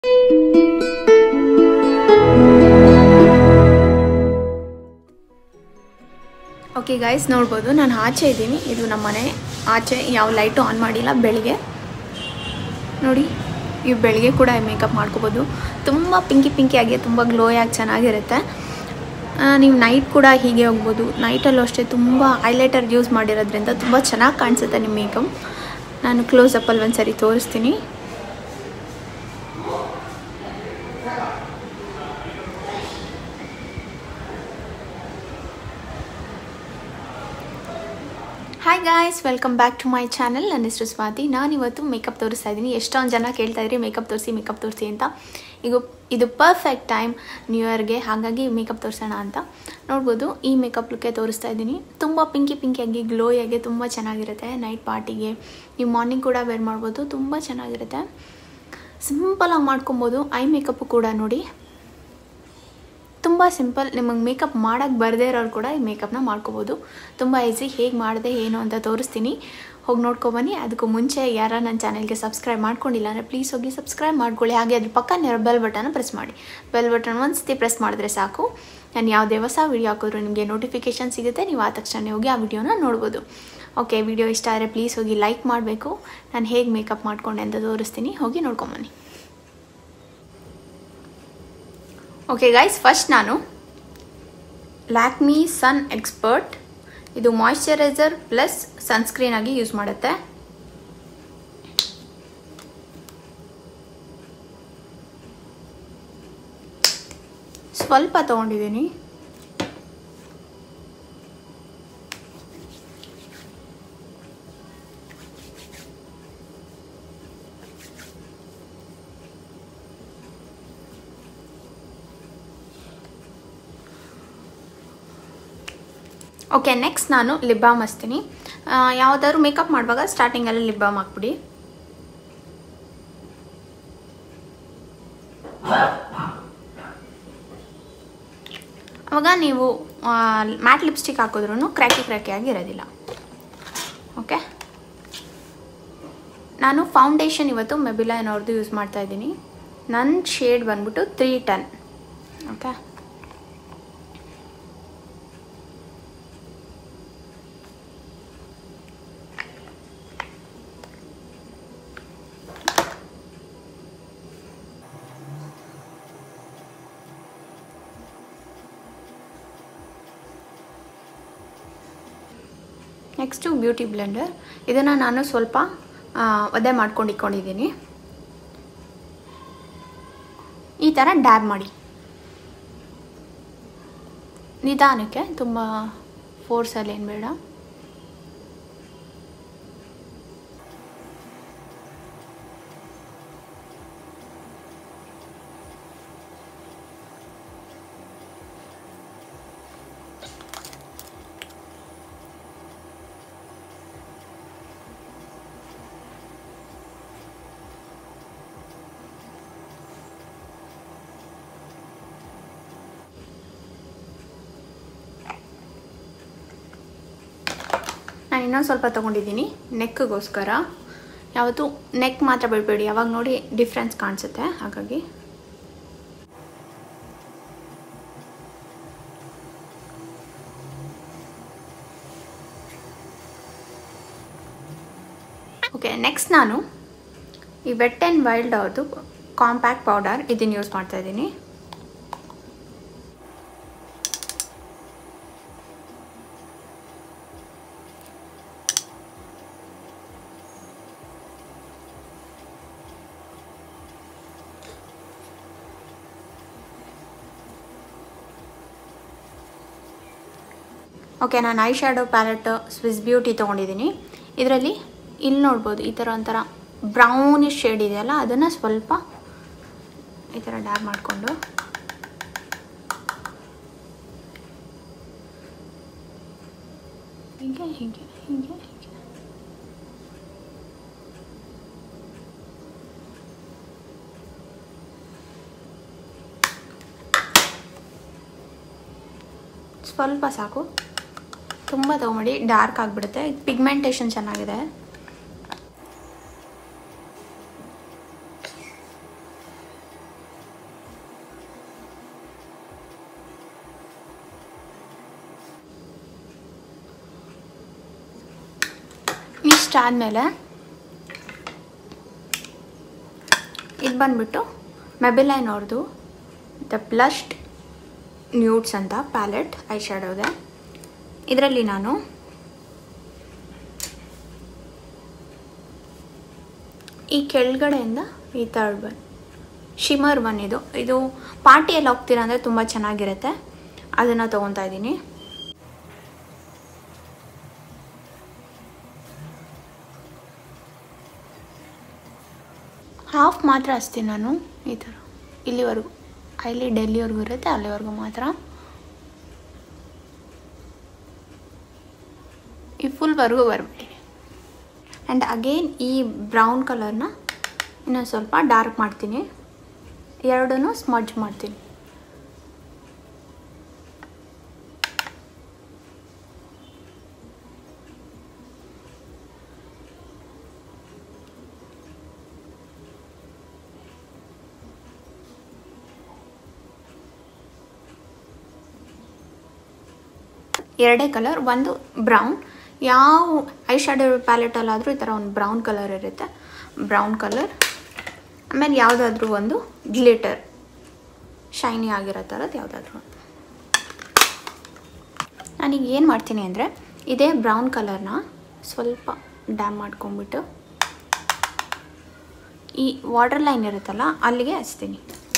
okay guys ನೋಡ್ಬೋದು ನಾನು ಆಚೆ ಇದ್ದೀನಿ ಇದು ನಮ್ಮ ಮನೆ ಆಚೆ ಯಾವ ಲೈಟು ಆನ್ ಮಾಡಿಲ್ಲ ಬೆಳಿಗ್ಗೆ ನೋಡಿ ನೀವು ಬೆಳಿಗ್ಗೆ ಕೂಡ ಮೇಕಪ್ ಮಾಡ್ಕೋಬೋದು ತುಂಬ ಪಿಂಕಿ ಪಿಂಕಿಯಾಗಿ ತುಂಬ ಗ್ಲೋಯಾಗಿ ಚೆನ್ನಾಗಿರುತ್ತೆ ಆ, ನೀವು ನೈಟ್ ಕೂಡ ಹೀಗೆ ಹೋಗ್ಬೋದು ನೈಟಲ್ಲೂ ಅಷ್ಟೇ ತುಂಬ ಹೈಲೈಟರ್ ಯೂಸ್ ಮಾಡಿರೋದ್ರಿಂದ ತುಂಬ ಚೆನ್ನಾಗಿ ಕಾಣಿಸುತ್ತೆ ನಿಮ್ಮ ಮೇಕಪ್ ನಾನು ಕ್ಲೋಸಪ್ಪಲ್ಲಿ ಒಂದು ಸರಿ ತೋರಿಸ್ತೀನಿ hi guys welcome back to my channel ನನ್ನ ಹೆಸರು ಸ್ವಾತಿ ನಾನಿವತ್ತು ಮೇಕಪ್ ತೋರಿಸ್ತಾ ಇದ್ದೀನಿ ಎಷ್ಟೊಂದು ಜನ ಕೇಳ್ತಾ ಇದ್ರಿ ಮೇಕಪ್ ತೋರಿಸಿ ಮೇಕಪ್ ತೋರಿಸಿ ಅಂತ ಈಗ ಇದು ಪರ್ಫೆಕ್ಟ್ ಟೈಮ್ ನ್ಯೂ ಇಯರ್ಗೆ ಹಾಗಾಗಿ ಮೇಕಪ್ ತೋರಿಸೋಣ ಅಂತ ನೋಡ್ಬೋದು ಈ ಮೇಕಪ್ ಲುಕ್ಕೆ ತೋರಿಸ್ತಾ ಇದ್ದೀನಿ ತುಂಬ ಪಿಂಕಿ ಪಿಂಕಿಯಾಗಿ ಗ್ಲೋಯಾಗಿ ತುಂಬ ಚೆನ್ನಾಗಿರುತ್ತೆ ನೈಟ್ ಪಾರ್ಟಿಗೆ ನೀವು ಮಾರ್ನಿಂಗ್ ಕೂಡ ವೇರ್ ಮಾಡ್ಬೋದು ತುಂಬ ಚೆನ್ನಾಗಿರುತ್ತೆ ಸಿಂಪಲಾಗಿ ಮಾಡ್ಕೊಬೋದು ಐ ಮೇಕಪ್ಪು ಕೂಡ ನೋಡಿ ತುಂಬ ಸಿಂಪಲ್ ನಿಮಗೆ ಮೇಕಪ್ ಮಾಡೋಕ್ಕೆ ಬರದೇ ಇರೋರು ಕೂಡ ಈ ಮೇಕಪ್ನ ಮಾಡ್ಕೋಬೋದು ತುಂಬ ಈಸಿ ಹೇಗೆ ಮಾಡಿದೆ ಏನು ಅಂತ ತೋರಿಸ್ತೀನಿ ಹೋಗಿ ನೋಡ್ಕೊಬನ್ನಿ ಅದಕ್ಕೂ ಮುಂಚೆ ಯಾರ ನನ್ನ ಚಾನಲ್ಗೆ ಸಬ್ಸ್ಕ್ರೈಬ್ ಮಾಡ್ಕೊಂಡಿಲ್ಲ ಅಂದರೆ ಪ್ಲೀಸ್ ಹೋಗಿ ಸಬ್ಸ್ಕ್ರೈಬ್ ಮಾಡ್ಕೊಳ್ಳಿ ಹಾಗೆ ಅದ್ರ ಪಕ್ಕ ಬೆಲ್ ಬಟನ್ನ ಪ್ರೆಸ್ ಮಾಡಿ ಬೆಲ್ ಬಟನ್ ಒಂದು ಸತಿ ಪ್ರೆಸ್ ಮಾಡಿದ್ರೆ ಸಾಕು ನಾನು ಯಾವುದೇ ಹೊಸ ವೀಡಿಯೋ ಹಾಕಿದ್ರು ನಿಮಗೆ ನೋಟಿಫಿಕೇಷನ್ ಸಿಗುತ್ತೆ ನೀವು ಆ ತಕ್ಷಣ ಹೋಗಿ ಆ ವಿಡಿಯೋನ ನೋಡ್ಬೋದು ಓಕೆ ವಿಡಿಯೋ ಇಷ್ಟ ಆದರೆ ಪ್ಲೀಸ್ ಹೋಗಿ ಲೈಕ್ ಮಾಡಬೇಕು ನಾನು ಹೇಗೆ ಮೇಕಪ್ ಮಾಡ್ಕೊಂಡೆ ಅಂತ ತೋರಿಸ್ತೀನಿ ಹೋಗಿ ನೋಡ್ಕೊಂಬನ್ನಿ ಓಕೆ ಗೈಸ್ ಫಸ್ಟ್ ನಾನು ಲ್ಯಾಕ್ಮಿ ಸನ್ ಎಕ್ಸ್ಪರ್ಟ್ ಇದು ಮಾಯ್ಶ್ಚರೈಸರ್ ಪ್ಲಸ್ ಸನ್ಸ್ಕ್ರೀನ್ ಆಗಿ ಯೂಸ್ ಮಾಡುತ್ತೆ ಸ್ವಲ್ಪ ತೊಗೊಂಡಿದ್ದೀನಿ ಓಕೆ ನೆಕ್ಸ್ಟ್ ನಾನು ಲಿಪ್ ಬಾಮ್ ಹಚ್ತೀನಿ ಯಾವುದಾದ್ರು ಮೇಕಪ್ ಮಾಡುವಾಗ ಸ್ಟಾರ್ಟಿಂಗಲ್ಲಿ ಲಿಪ್ ಬಾಮ್ ಹಾಕ್ಬಿಡಿ ಅವಾಗ ನೀವು ಮ್ಯಾಟ್ ಲಿಪ್ಸ್ಟಿಕ್ ಹಾಕಿದ್ರೂ ಕ್ರ್ಯಾಕಿ ಕ್ರ್ಯಾಕಿ ಆಗಿ ಇರೋದಿಲ್ಲ ಓಕೆ ನಾನು ಫೌಂಡೇಶನ್ ಇವತ್ತು ಮೆಬಿಲೈನ್ ಅವ್ರದ್ದು ಯೂಸ್ ಮಾಡ್ತಾ ಇದ್ದೀನಿ ನನ್ನ ಶೇಡ್ ಬಂದ್ಬಿಟ್ಟು three tan okay next beauty blender ಇದನ್ನು ನಾನು ಸ್ವಲ್ಪ ಆ, ಒದ್ದೆ ಮಾಡ್ಕೊಂಡು ಇಟ್ಕೊಂಡಿದ್ದೀನಿ ಈ ಥರ ಡ್ಯಾಬ್ ಮಾಡಿ ನಿಧಾನಕ್ಕೆ ತುಂಬ ಫೋರ್ಸಲ್ಲಿ ಏನು ಬೇಡ ನಾನು ಇನ್ನೊಂದು ಸ್ವಲ್ಪ ತೊಗೊಂಡಿದ್ದೀನಿ ನೆಕ್ಗೋಸ್ಕರ ಯಾವತ್ತೂ ನೆಕ್ ಮಾತ್ರ ಬಿಡಬೇಡಿ ಯಾವಾಗ ನೋಡಿ ಡಿಫ್ರೆನ್ಸ್ ಕಾಣಿಸುತ್ತೆ ಹಾಗಾಗಿ ಓಕೆ ನೆಕ್ಸ್ಟ್ ನಾನು ಈ ವೆಟ್ ಆ್ಯಂಡ್ ವೈಲ್ಡ್ ಅವ್ರದ್ದು ಕಾಂಪ್ಯಾಕ್ಟ್ ಪೌಡರ್ ಇದನ್ನು ಯೂಸ್ ಮಾಡ್ತಾ ಇದ್ದೀನಿ ಓಕೆ ನಾನು eye shadow palette Swiss beauty ತೊಗೊಂಡಿದ್ದೀನಿ ಇದರಲ್ಲಿ ಇಲ್ಲಿ ನೋಡ್ಬೋದು ಈ ಥರ ಒಂಥರ ಬ್ರೌನಿಶ್ ಶೇಡ್ ಇದೆಯಲ್ಲ ಅದನ್ನು ಸ್ವಲ್ಪ ಈ ಥರ ಡ್ಯಾಬ್ ಮಾಡಿಕೊಂಡು ಹೀಗೆ ಹೀಗೆ ಹೀಗೆ ಹೀಗೆ ಸ್ವಲ್ಪ ಸಾಕು ತುಂಬ ತೊಗೊಂಬಿಡಿ ಡಾರ್ಕ್ ಆಗಿಬಿಡುತ್ತೆ ಪಿಗ್ಮೆಂಟೇಷನ್ ಚೆನ್ನಾಗಿದೆ ಇಷ್ಟಾದಮೇಲೆ ಇದು ಬಂದ್ಬಿಟ್ಟು ಮೆಬಿಲೈನ್ ಅವ್ರದ್ದು ದ ಬ್ಲಶ್ಡ್ ನ್ಯೂಡ್ಸ್ ಅಂತ ಪ್ಯಾಲೆಟ್ ಐ ಶ್ಯಾಡೋಗೆ ಇದರಲ್ಲಿ ನಾನು ಈ ಕೆಳಗಡೆಯಿಂದ ಈ ಥರ್ಡ್ ಒನ್ ಶಿಮರ್ ಒನ್ ಇದು ಇದು ಪಾರ್ಟಿಯಲ್ಲಿ ಹೋಗ್ತೀರಾ ಅಂದರೆ ತುಂಬ ಚೆನ್ನಾಗಿರುತ್ತೆ ಅದನ್ನು ತೊಗೊತಾ ಇದ್ದೀನಿ ಹಾಫ್ ಮಾತ್ರ ಹಚ್ತೀನಿ ನಾನು ಈ ಥರ ಇಲ್ಲಿವರೆಗೂ ಅಲ್ಲಿ ಡೆಲ್ಲಿವರೆಗೂ ಇರುತ್ತೆ ಅಲ್ಲಿವರೆಗೂ ಮಾತ್ರ ಈ ಫುಲ್ವರೆಗೂ ಬರ್ಬಿಡಿ ಆ್ಯಂಡ್ ಅಗೇನ್ ಈ ಬ್ರೌನ್ ಕಲರ್ನ ಇನ್ನೊಂದು ಸ್ವಲ್ಪ ಡಾರ್ಕ್ ಮಾಡ್ತೀನಿ ಎರಡನ್ನೂ ಸ್ಮಡ್ಜ್ ಮಾಡ್ತೀನಿ ಎರಡೇ ಕಲರ್ ಒಂದು ಬ್ರೌನ್ ಯಾವ ಐ ಶ್ಯಾಡೋ ಪ್ಯಾಲೆಟಲ್ಲಾದರೂ ಈ ಥರ ಒಂದು ಬ್ರೌನ್ ಕಲರ್ ಇರುತ್ತೆ ಬ್ರೌನ್ ಕಲರ್ ಆಮೇಲೆ ಯಾವುದಾದ್ರೂ ಒಂದು ಗ್ಲಿಟರ್ ಶೈನಿ ಆಗಿರೋ ಥರದ್ದು ಯಾವುದಾದ್ರೂ ಒಂದು ನಾನೀಗ ಏನು ಮಾಡ್ತೀನಿ ಅಂದರೆ ಇದೇ ಬ್ರೌನ್ ಕಲರ್ನ ಸ್ವಲ್ಪ ಡ್ಯಾಮ್ ಮಾಡ್ಕೊಂಬಿಟ್ಟು ಈ ವಾಟರ್ ಲೈನ್ ಇರುತ್ತಲ್ಲ ಅಲ್ಲಿಗೆ ಹಚ್ತೀನಿ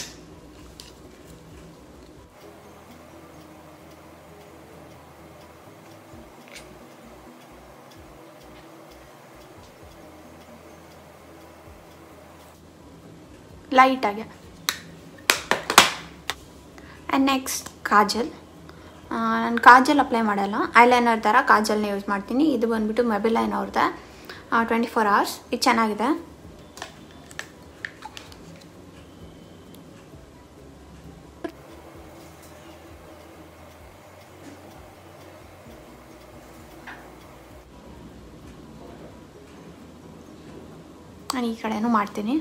ಲೈಟಾಗಿ ಆ್ಯಂಡ್ ನೆಕ್ಸ್ಟ್ ಕಾಜಲ್ ನಾನು ಕಾಜಲ್ ಅಪ್ಲೈ ಮಾಡಲ್ಲ ಐಲೈನರ್ ಥರ ಕಾಜಲ್ನ ಯೂಸ್ ಮಾಡ್ತೀನಿ ಇದು ಬಂದುಬಿಟ್ಟು ಮೆಬಿಲೈನ್ ಅವ್ರದ್ದೆ ಟ್ವೆಂಟಿ ಫೋರ್ ಅವರ್ಸ್ ಇದು ಚೆನ್ನಾಗಿದೆ ನಾನು ಈ ಕಡೆನೂ ಮಾಡ್ತೀನಿ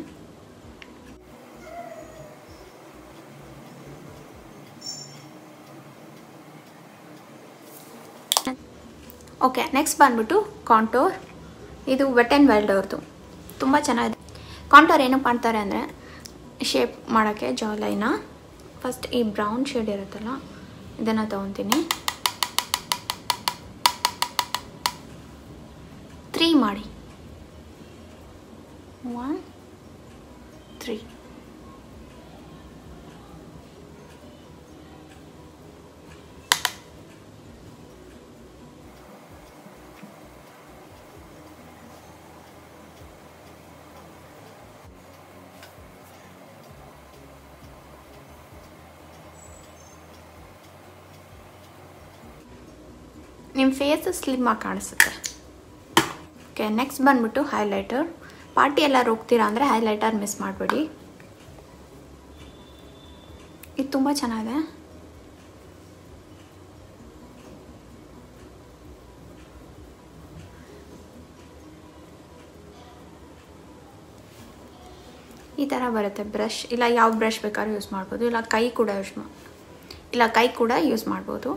ಓಕೆ ನೆಕ್ಸ್ಟ್ ಬಂದ್ಬಿಟ್ಟು ಕಾಂಟೋರ್ ಇದು ವೆಟ್ ಆ್ಯಂಡ್ ವೈಲ್ಡ್ ಅವ್ರದ್ದು ತುಂಬ ಚೆನ್ನಾಗಿದೆ ಕಾಂಟೋರ್ ಏನಪ್ಪ ಅಂತಾರೆ ಅಂದರೆ ಶೇಪ್ ಮಾಡೋಕ್ಕೆ ಜಾಲೈನ ಫಸ್ಟ್ ಈ ಬ್ರೌನ್ ಶೇಡ್ ಇರುತ್ತಲ್ಲ ಇದನ್ನು ತೊಗೊತೀನಿ ತ್ರೀ ಮಾಡಿ ಒನ್ ತ್ರೀ ನಿಮ್ಮ ಫೇಸ್ ಸ್ಲಿಮ್ ಆಗಿ ಕಾಣಿಸುತ್ತೆ ಓಕೆ ನೆಕ್ಸ್ಟ್ ಬಂದ್ಬಿಟ್ಟು ಹೈಲೈಟರ್ ಪಾರ್ಟಿ ಎಲ್ಲರೂ ಹೋಗ್ತೀರಾ ಅಂದರೆ ಹೈಲೈಟರ್ ಮಿಸ್ ಮಾಡಬೇಡಿ ಇದು ತುಂಬ ಚೆನ್ನಾಗಿದೆ ಈ ಥರ ಬರುತ್ತೆ ಬ್ರಷ್ ಇಲ್ಲ ಯಾವ ಬ್ರಷ್ ಬೇಕಾದ್ರೂ ಯೂಸ್ ಮಾಡ್ಬೋದು ಇಲ್ಲ ಕೈ ಕೂಡ ಯೂಸ್ ಮಾ ಇಲ್ಲ ಕೈ ಕೂಡ ಯೂಸ್ ಮಾಡ್ಬೋದು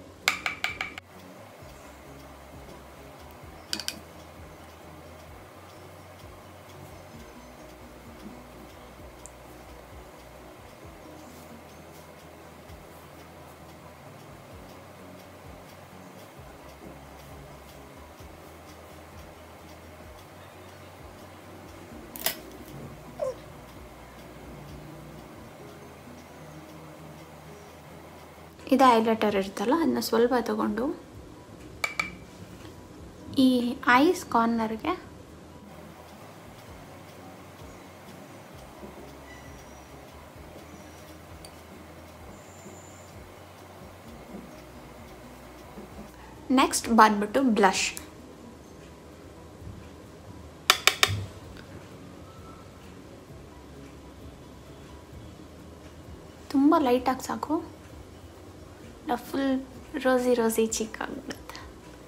ಇದು ಹೈಲೈಟರ್ ಇರುತ್ತಲ್ಲ ಅದನ್ನ ಸ್ವಲ್ಪ ತಗೊಂಡು ಈ ಐಸ್ ಕಾರ್ನರ್ಗೆ ನೆಕ್ಸ್ಟ್ ಬಂದ್ಬಿಟ್ಟು ಬ್ಲಷ್ ತುಂಬ ಲೈಟಾಗಿ ಸಾಕು ಫುಲ್ ರೋಸಿ ರೋಸಿ ಚಿಕ್ ಆಗಿಬಿಡುತ್ತೆ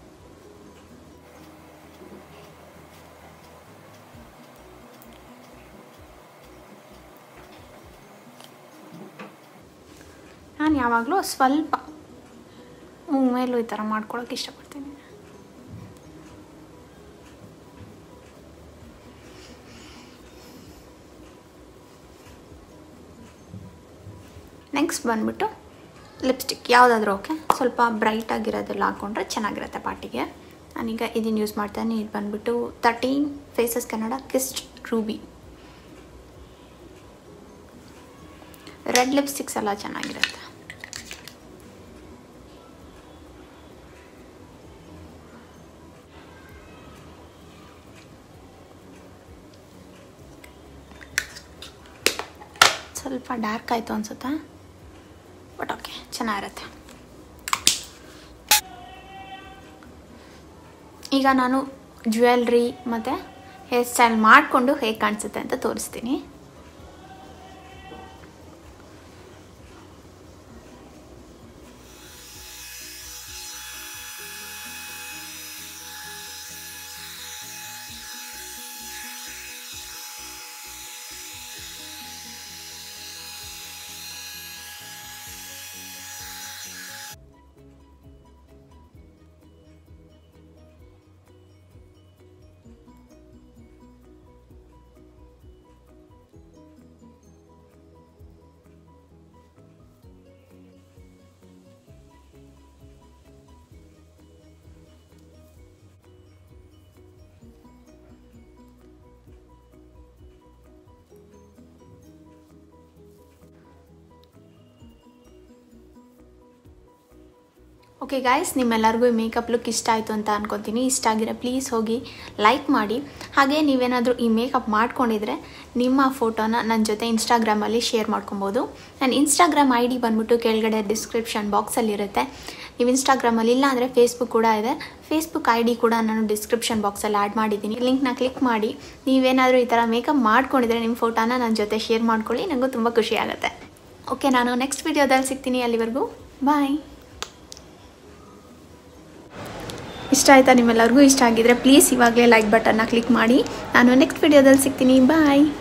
ನಾನು ಯಾವಾಗಲೂ ಸ್ವಲ್ಪ ಮೇಲೂ ಈ ಥರ ಮಾಡ್ಕೊಳಕ್ಕೆ ಇಷ್ಟಪಡ್ತೀನಿ ನೆಕ್ಸ್ಟ್ ಬಂದ್ಬಿಟ್ಟು ಲಿಪ್ಸ್ಟಿಕ್ ಯಾವುದಾದ್ರೂ ಓಕೆ ಸ್ವಲ್ಪ ಬ್ರೈಟ್ ಆಗಿರೋದೆಲ್ಲ ಹಾಕ್ಕೊಂಡ್ರೆ ಚೆನ್ನಾಗಿರುತ್ತೆ ಪಾರ್ಟಿಗೆ ನಾನೀಗ ಇದನ್ನು ಯೂಸ್ ಮಾಡ್ತಾನೆ ಇದು ಬಂದ್ಬಿಟ್ಟು thirteen faces Canada kissed ruby red lipsticks ಎಲ್ಲ ಚೆನ್ನಾಗಿರುತ್ತೆ ಸ್ವಲ್ಪ ಡಾರ್ಕ್ ಆಯಿತು ಅನಿಸುತ್ತೆ ಬಟ್ ಓಕೆ ಚೆನ್ನಾಗಿರುತ್ತೆ ಈಗ ನಾನು ಜ್ಯುವೆಲ್ರಿ ಮತ್ತು ಹೇರ್ ಸ್ಟೈಲ್ ಮಾಡಿಕೊಂಡು ಹೇಗೆ ಕಾಣಿಸುತ್ತೆ ಅಂತ ತೋರಿಸ್ತೀನಿ ಓಕೆ ಗಾಯ್ಸ್ ನಿಮ್ಮೆಲ್ಲರಿಗೂ ಈ ಮೇಕಪ್ ಲುಕ್ ಇಷ್ಟ ಆಯಿತು ಅಂತ ಅನ್ಕೊತೀನಿ ಇಷ್ಟ ಆಗಿರೋ ಪ್ಲೀಸ್ ಹೋಗಿ ಲೈಕ್ ಮಾಡಿ ಹಾಗೆ ನೀವೇನಾದರೂ ಈ ಮೇಕಪ್ ಮಾಡ್ಕೊಂಡಿದ್ರೆ ನಿಮ್ಮ ಫೋಟೋನ ನನ್ನ ಜೊತೆ ಇನ್ಸ್ಟಾಗ್ರಾಮಲ್ಲಿ ಶೇರ್ ಮಾಡ್ಕೊಬೋದು ನನ್ನ ಇನ್ಸ್ಟಾಗ್ರಾಮ್ ಐ ಡಿ ಬಂದ್ಬಿಟ್ಟು ಕೆಳಗಡೆ ಡಿಸ್ಕ್ರಿಪ್ಷನ್ ಬಾಕ್ಸಲ್ಲಿರುತ್ತೆ ನೀವು ಇನ್ಸ್ಟಾಗ್ರಾಮಲ್ಲಿ ಇಲ್ಲ ಅಂದರೆ ಫೇಸ್ಬುಕ್ ಕೂಡ ಇದೆ ಫೇಸ್ಬುಕ್ ಐ ಡಿ ಕೂಡ ನಾನು ಡಿಸ್ಕ್ರಿಪ್ಷನ್ ಬಾಕ್ಸಲ್ಲಿ ಆ್ಯಡ್ ಮಾಡಿದ್ದೀನಿ ಲಿಂಕ್ನ ಕ್ಲಿಕ್ ಮಾಡಿ ನೀವೇನಾದರೂ ಈ ಥರ ಮೇಕಪ್ ಮಾಡ್ಕೊಂಡಿದ್ರೆ ನಿಮ್ಮ ಫೋಟೋನ ನನ್ನ ಜೊತೆ ಶೇರ್ ಮಾಡ್ಕೊಳ್ಳಿ ನನಗೂ ತುಂಬ ಖುಷಿ ಆಗುತ್ತೆ ಓಕೆ ನಾನು ನೆಕ್ಸ್ಟ್ ವಿಡಿಯೋದಲ್ಲಿ ಸಿಗ್ತೀನಿ ಅಲ್ಲಿವರೆಗೂ ಬಾಯ್ ಇಷ್ಟ ಆಯಿತಾ ನಿಮ್ಮೆಲ್ಲರಿಗೂ ಇಷ್ಟ ಆಗಿದ್ರೆ ಪ್ಲೀಸ್ ಇವಾಗಲೇ ಲೈಕ್ ಬಟನ್ನ ಕ್ಲಿಕ್ ಮಾಡಿ ನಾನು ನೆಕ್ಸ್ಟ್ ವಿಡಿಯೋದಲ್ಲಿ ಸಿಗ್ತೀನಿ ಬಾಯ್